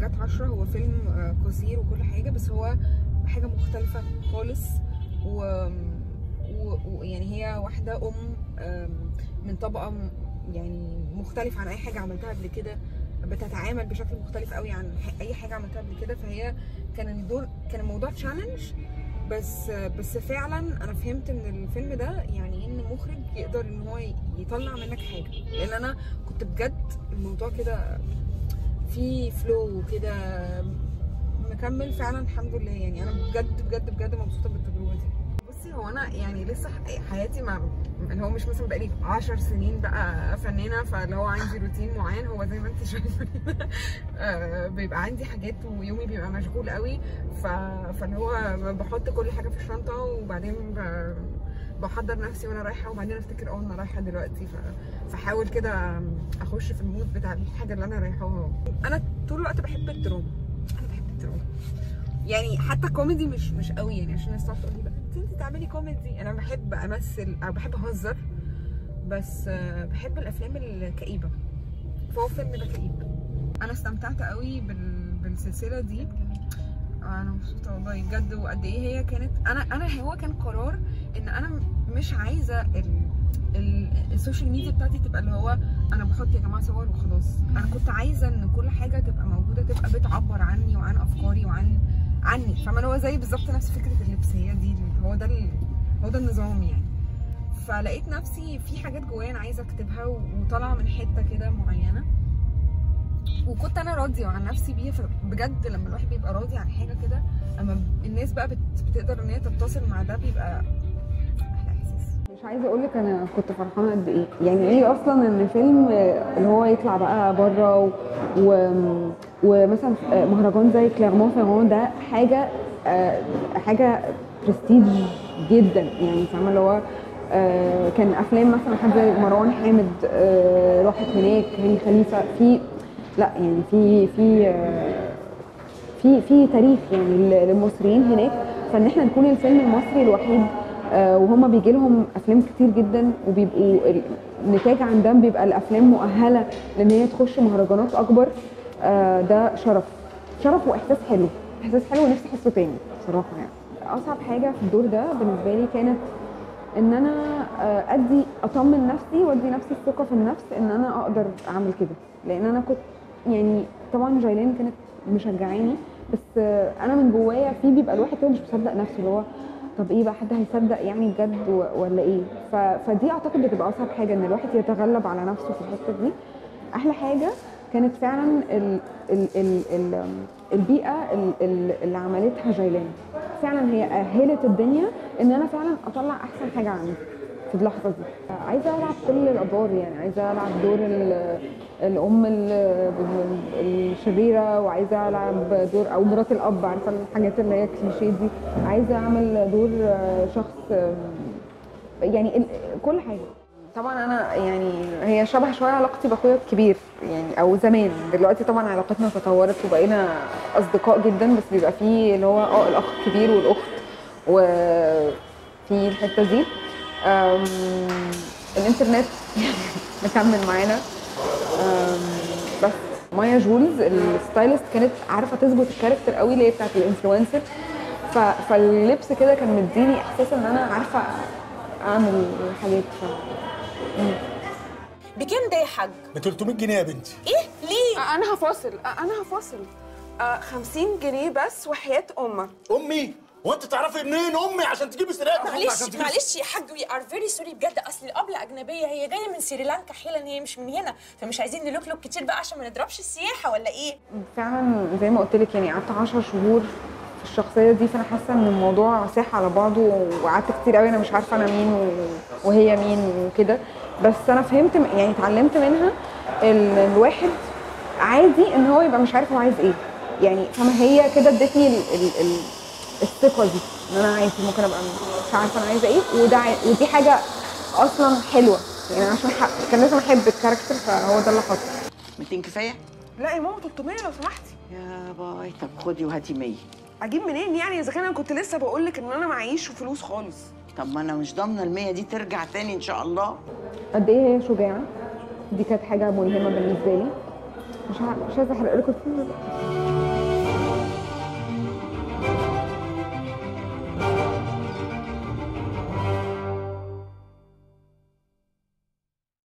جت عشرة هو فيلم آه، قصير وكل حاجة بس هو حاجة مختلفة خالص و... و... ويعني هي واحدة أم آم، من طبقة م- يعني مختلفة عن أي حاجة عملتها قبل كده بتتعامل بشكل مختلف قوي عن ح- أي حاجة عملتها قبل كده فهي كان الدور كان الموضوع تشالنج بس بس فعلا انا فهمت من الفيلم ده يعني ان مخرج يقدر ان هو يطلع منك حاجه لان انا كنت بجد الموضوع كده في فلو كده مكمل فعلا الحمد لله يعني انا بجد بجد بجد مبسوطه بالتجربه دي بصي هو انا يعني لسه ح- حياتي مع اللي هو مش مثلا بقالي 10 سنين بقى فنانه فاللي هو عندي روتين معين هو زي ما انت شايفه كده آه، بيبقى عندي حاجات ويومي بيبقى مشغول قوي ف... فاللي هو بحط كل حاجه في الشنطه وبعدين ب... بحضر نفسي وانا رايحه وبعدين افتكر اه انا رايحه دلوقتي ف... فحاول كده اخش في المود بتاع الحاجه اللي انا رايحاها انا طول الوقت بحب الدراما انا بحب الدراما يعني حتى كوميدي مش مش قوي يعني عشان الناس تقعد تقول لي بقى انت انت تعملي كوميدي انا بحب امثل او بحب اهزر بس آه، بحب الافلام الكئيبه فهو الفيلم ده كئيب انا استمتعت قوي بال... بالسلسله دي انا مبسوطه والله بجد وقد ايه هي كانت انا انا هو كان قرار ان انا مش عايزه ال... ال... السوشيال ميديا بتاعتي تبقى اللي هو انا بحط يا جماعه صور وخلاص انا كنت عايزه ان كل حاجه تبقى موجوده تبقى بتعبر عني وعن افكاري وعن عني فما هو زي بالظبط نفس فكره اللبس هي دي هو ده ال... هو ده النظام يعني فلقيت نفسي في حاجات جوايا انا عايزه اكتبها و- وطالعه من حته كده معينه وكنت انا راضيه عن نفسي بيها فبجد لما الواحد بيبقى راضي عن حاجه كده اما الناس بقى بت... بتقدر ان هي تتصل مع ده بيبقى احلى احساس مش عايزه اقول لك انا كنت فرحانه قد ايه يعني ايه اصلا ان فيلم آه، اللي هو يطلع بقى بره و... و... ومثلا آه، مهرجان زي كليرمون فيرون ده حاجه آه، حاجه برستيج جدا يعني فاهمه اللي هو آه، كان افلام مثلا حد زي مروان حامد آه، راحت هناك هاني خليفه في لا يعني في في آه، في في تاريخ يعني لل- للمصريين هناك فان احنا نكون الفيلم المصري الوحيد آه، وهما بيجي لهم افلام كتير جدا وبيبقوا ال- النتاج عن ده بيبقى الافلام مؤهله لان هي تخش مهرجانات اكبر آه، ده شرف شرف واحساس حلو احساس حلو ونفسي احسه تاني بصراحه يعني اصعب حاجه في الدور ده بالنسبه لي كانت ان انا آه، ادي اطمن نفسي وادي نفسي الثقه في النفس ان انا اقدر اعمل كده لان انا كنت يعني طبعا جايلين كانت مشجعاني بس آه، انا من جوايا في بيبقى الواحد كده مش مصدق نفسه اللي هو طب ايه بقى حد هيصدق يعني بجد و- ولا ايه ف- فدي اعتقد بتبقى اصعب حاجه ان الواحد يتغلب على نفسه في الحته دي احلى حاجه كانت فعلا ال ال ال ال البيئه ال- ال- اللي عملتها جيلان فعلا هي اهلت الدنيا ان انا فعلا اطلع احسن حاجه عندي في اللحظه دي عايزه العب كل الادوار يعني عايزه العب دور ال- الام ال- الشريره وعايزه العب دور او مرات الاب عارفه الحاجات اللي هي كليشيه دي عايزه اعمل دور شخص يعني ال- كل حاجه طبعا انا يعني هي شبه شويه علاقتي باخويا الكبير يعني او زمان دلوقتي طبعا علاقتنا تطورت وبقينا اصدقاء جدا بس بيبقى فيه اللي هو اه الاخ الكبير والاخت وفي الحته دي أم، الانترنت مكمل معانا أم، بس مايا جولز الستايلست كانت عارفه تظبط الكاركتر قوي اللي هي بتاعت الانفلونسر ف... فاللبس كده كان مديني احساس ان انا عارفه اعمل حاجات ف... بكام ده يا حاج؟ ب 300 جنيه يا بنتي ايه؟ ليه؟ انا هفاصل انا هفاصل آه، 50 جنيه بس وحياه امك امي وانت تعرفي منين امي عشان تجيبي سيرتها معلش معلش يا حاج وي ار فيري سوري بجد اصل الابله اجنبيه هي جايه من سريلانكا حالا هي مش من هنا فمش عايزين نلوكلوك كتير بقى عشان ما نضربش السياحه ولا ايه؟ فعلا زي ما قلت لك يعني قعدت 10 شهور في الشخصيه دي فانا حاسه ان الموضوع ساح على بعضه وقعدت كتير قوي انا مش عارفه انا مين و- وهي مين وكده بس انا فهمت م- يعني اتعلمت منها ال- الواحد عادي ان هو يبقى مش عارف هو عايز ايه يعني فما هي كده ادتني ال- ال- ال- الثقه دي ان انا عادي ممكن ابقى مش عارفه انا عايزه ايه وده عا- ودي حاجه اصلا حلوه يعني أنا عشان ح- كان لازم احب الكاركتر فهو ده اللي حصل 200 كفايه لا يا ماما 300 لو سمحتي يا باي طب خدي وهاتي 100 اجيب منين يعني اذا كان انا كنت لسه بقول لك ان انا معيش فلوس خالص طب ما انا مش ضامنه ال 100 دي ترجع تاني ان شاء الله قد ايه هي شجاعه دي كانت حاجه ملهمه بالنسبه لي مش ع- مش عايزه احرق لكم الفيلم ده